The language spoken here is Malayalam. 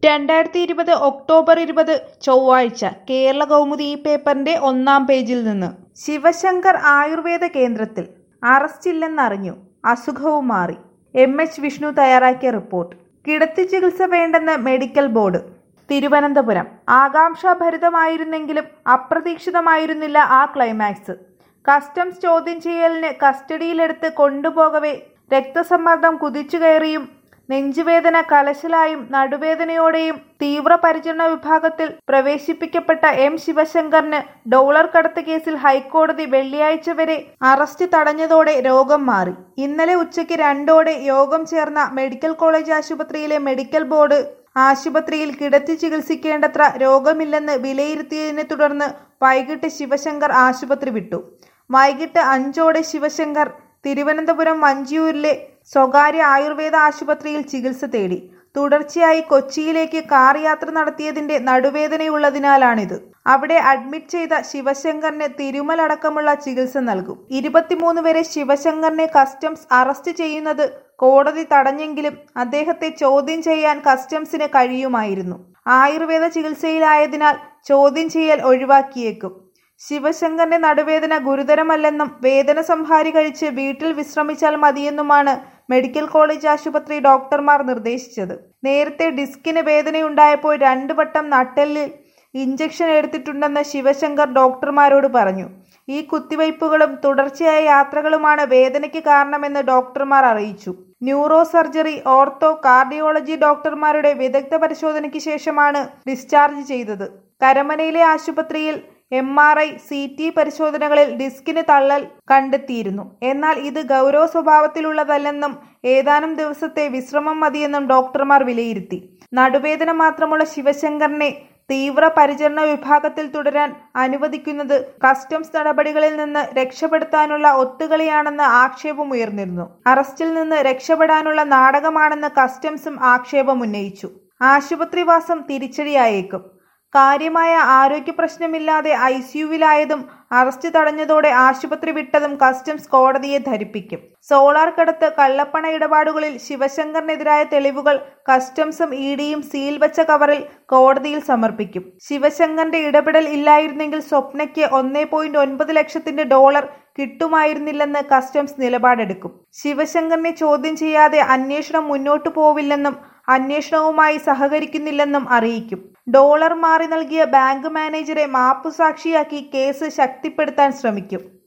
രണ്ടായിരത്തി ഇരുപത് ഒക്ടോബർ ഇരുപത് ചൊവ്വാഴ്ച കേരള കൗമുദി ഈ പേപ്പറിന്റെ ഒന്നാം പേജിൽ നിന്ന് ശിവശങ്കർ ആയുർവേദ കേന്ദ്രത്തിൽ അറസ്റ്റില്ലെന്നറിഞ്ഞു അസുഖവും മാറി എം എച്ച് വിഷ്ണു തയ്യാറാക്കിയ റിപ്പോർട്ട് കിടത്തി ചികിത്സ വേണ്ടെന്ന് മെഡിക്കൽ ബോർഡ് തിരുവനന്തപുരം ആകാംക്ഷാഭരിതമായിരുന്നെങ്കിലും അപ്രതീക്ഷിതമായിരുന്നില്ല ആ ക്ലൈമാക്സ് കസ്റ്റംസ് ചോദ്യം ചെയ്യലിന് കസ്റ്റഡിയിലെടുത്ത് കൊണ്ടുപോകവേ രക്തസമ്മർദ്ദം കുതിച്ചുകയറിയും നെഞ്ചുവേദന കലശലായും നടുവേദനയോടെയും തീവ്രപരിചരണ വിഭാഗത്തിൽ പ്രവേശിപ്പിക്കപ്പെട്ട എം ശിവശങ്കറിന് ഡോളർ കടത്ത് കേസിൽ ഹൈക്കോടതി വെള്ളിയാഴ്ച വരെ അറസ്റ്റ് തടഞ്ഞതോടെ രോഗം മാറി ഇന്നലെ ഉച്ചയ്ക്ക് രണ്ടോടെ യോഗം ചേർന്ന മെഡിക്കൽ കോളേജ് ആശുപത്രിയിലെ മെഡിക്കൽ ബോർഡ് ആശുപത്രിയിൽ കിടത്തി ചികിത്സിക്കേണ്ടത്ര രോഗമില്ലെന്ന് വിലയിരുത്തിയതിനെ തുടർന്ന് വൈകിട്ട് ശിവശങ്കർ ആശുപത്രി വിട്ടു വൈകിട്ട് അഞ്ചോടെ ശിവശങ്കർ തിരുവനന്തപുരം വഞ്ചിയൂരിലെ സ്വകാര്യ ആയുർവേദ ആശുപത്രിയിൽ ചികിത്സ തേടി തുടർച്ചയായി കൊച്ചിയിലേക്ക് കാർ യാത്ര നടത്തിയതിന്റെ നടുവേദനയുള്ളതിനാലാണിത് അവിടെ അഡ്മിറ്റ് ചെയ്ത ശിവശങ്കറിന് തിരുമൽ അടക്കമുള്ള ചികിത്സ നൽകും ഇരുപത്തിമൂന്ന് വരെ ശിവശങ്കറിനെ കസ്റ്റംസ് അറസ്റ്റ് ചെയ്യുന്നത് കോടതി തടഞ്ഞെങ്കിലും അദ്ദേഹത്തെ ചോദ്യം ചെയ്യാൻ കസ്റ്റംസിന് കഴിയുമായിരുന്നു ആയുർവേദ ചികിത്സയിലായതിനാൽ ചോദ്യം ചെയ്യൽ ഒഴിവാക്കിയേക്കും ശിവശങ്കറിന്റെ നടുവേദന ഗുരുതരമല്ലെന്നും വേദന സംഹാരി കഴിച്ച് വീട്ടിൽ വിശ്രമിച്ചാൽ മതിയെന്നുമാണ് മെഡിക്കൽ കോളേജ് ആശുപത്രി ഡോക്ടർമാർ നിർദ്ദേശിച്ചത് നേരത്തെ ഡിസ്കിന് വേദനയുണ്ടായപ്പോൾ രണ്ടു വട്ടം നട്ടെല്ലിൽ ഇഞ്ചക്ഷൻ എടുത്തിട്ടുണ്ടെന്ന് ശിവശങ്കർ ഡോക്ടർമാരോട് പറഞ്ഞു ഈ കുത്തിവയ്പ്പുകളും തുടർച്ചയായ യാത്രകളുമാണ് വേദനയ്ക്ക് കാരണമെന്ന് ഡോക്ടർമാർ അറിയിച്ചു ന്യൂറോ സർജറി ഓർത്തോ കാർഡിയോളജി ഡോക്ടർമാരുടെ വിദഗ്ധ പരിശോധനയ്ക്ക് ശേഷമാണ് ഡിസ്ചാർജ് ചെയ്തത് കരമനയിലെ ആശുപത്രിയിൽ M R I C T പരിശോധനകളിൽ ഡിസ്കിന് തള്ളൽ കണ്ടെത്തിയിരുന്നു എന്നാൽ ഇത് ഗൗരവ സ്വഭാവത്തിലുള്ളതല്ലെന്നും ഏതാനും ദിവസത്തെ വിശ്രമം മതിയെന്നും ഡോക്ടർമാർ വിലയിരുത്തി നടുവേദന മാത്രമുള്ള ശിവശങ്കറിനെ തീവ്ര പരിചരണ വിഭാഗത്തിൽ തുടരാൻ അനുവദിക്കുന്നത് കസ്റ്റംസ് നടപടികളിൽ നിന്ന് രക്ഷപ്പെടുത്താനുള്ള ഒത്തുകളിയാണെന്ന് ആക്ഷേപമുയർന്നിരുന്നു അറസ്റ്റിൽ നിന്ന് രക്ഷപ്പെടാനുള്ള നാടകമാണെന്ന് കസ്റ്റംസും ആക്ഷേപമുന്നയിച്ചു ആശുപത്രിവാസം തിരിച്ചടിയായേക്കും കാര്യമായ ആരോഗ്യ പ്രശ്നമില്ലാതെ ഐ സിയുവിലായതും അറസ്റ്റ് തടഞ്ഞതോടെ ആശുപത്രി വിട്ടതും കസ്റ്റംസ് കോടതിയെ ധരിപ്പിക്കും സോളാർ കടത്ത് കള്ളപ്പണ ഇടപാടുകളിൽ ശിവശങ്കറിനെതിരായ തെളിവുകൾ കസ്റ്റംസും ഇ ഡിയും സീൽ വെച്ച കവറിൽ കോടതിയിൽ സമർപ്പിക്കും ശിവശങ്കറിന്റെ ഇടപെടൽ ഇല്ലായിരുന്നെങ്കിൽ സ്വപ്നയ്ക്ക് ഒന്നേ പോയിന്റ് ഒൻപത് ലക്ഷത്തിന്റെ ഡോളർ കിട്ടുമായിരുന്നില്ലെന്ന് കസ്റ്റംസ് നിലപാടെടുക്കും ശിവശങ്കറിനെ ചോദ്യം ചെയ്യാതെ അന്വേഷണം മുന്നോട്ടു പോവില്ലെന്നും അന്വേഷണവുമായി സഹകരിക്കുന്നില്ലെന്നും അറിയിക്കും ഡോളർ മാറി നൽകിയ ബാങ്ക് മാനേജരെ മാപ്പുസാക്ഷിയാക്കി കേസ് ശക്തിപ്പെടുത്താൻ ശ്രമിക്കും